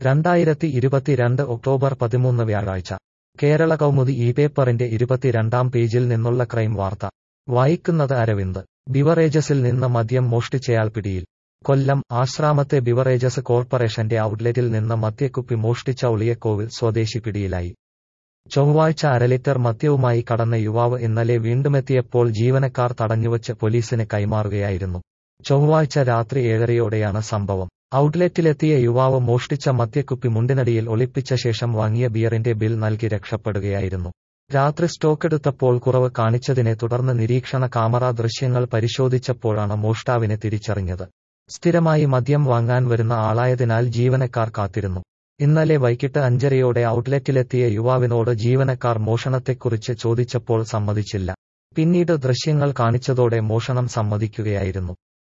രണ്ടായിരത്തി ഇരുപത്തിരണ്ട് ഒക്ടോബർ പതിമൂന്ന് വ്യാഴാഴ്ച കേരള കൗമുദി ഈ പേപ്പറിന്റെ ഇരുപത്തിരണ്ടാം പേജിൽ നിന്നുള്ള ക്രൈം വാർത്ത വായിക്കുന്നത് അരവിന്ദ് ബിവറേജസിൽ നിന്ന് മദ്യം മോഷ്ടിച്ചയാൾ പിടിയിൽ കൊല്ലം ആശ്രാമത്തെ ബിവറേജസ് കോർപ്പറേഷന്റെ ഔട്ട്ലെറ്റിൽ നിന്ന് മദ്യക്കുപ്പി മോഷ്ടിച്ച ഉളിയക്കോവിൽ സ്വദേശി പിടിയിലായി ചൊവ്വാഴ്ച അരലിറ്റർ മദ്യവുമായി കടന്ന യുവാവ് ഇന്നലെ വീണ്ടുമെത്തിയപ്പോൾ ജീവനക്കാർ തടഞ്ഞുവച്ച് പോലീസിന് കൈമാറുകയായിരുന്നു ചൊവ്വാഴ്ച രാത്രി ഏഴരയോടെയാണ് സംഭവം ഔട്ട്ലെറ്റിലെത്തിയ യുവാവ് മോഷ്ടിച്ച മദ്യക്കുപ്പി മുണ്ടിനടിയിൽ ഒളിപ്പിച്ച ശേഷം വാങ്ങിയ ബിയറിന്റെ ബിൽ നൽകി രക്ഷപ്പെടുകയായിരുന്നു രാത്രി സ്റ്റോക്കെടുത്തപ്പോൾ കുറവ് കാണിച്ചതിനെ തുടർന്ന് നിരീക്ഷണ കാമറ ദൃശ്യങ്ങൾ പരിശോധിച്ചപ്പോഴാണ് മോഷ്ടാവിനെ തിരിച്ചറിഞ്ഞത് സ്ഥിരമായി മദ്യം വാങ്ങാൻ വരുന്ന ആളായതിനാൽ ജീവനക്കാർ കാത്തിരുന്നു ഇന്നലെ വൈകിട്ട് അഞ്ചരയോടെ ഔട്ട്ലെറ്റിലെത്തിയ യുവാവിനോട് ജീവനക്കാർ മോഷണത്തെക്കുറിച്ച് ചോദിച്ചപ്പോൾ സമ്മതിച്ചില്ല പിന്നീട് ദൃശ്യങ്ങൾ കാണിച്ചതോടെ മോഷണം സമ്മതിക്കുകയായിരുന്നു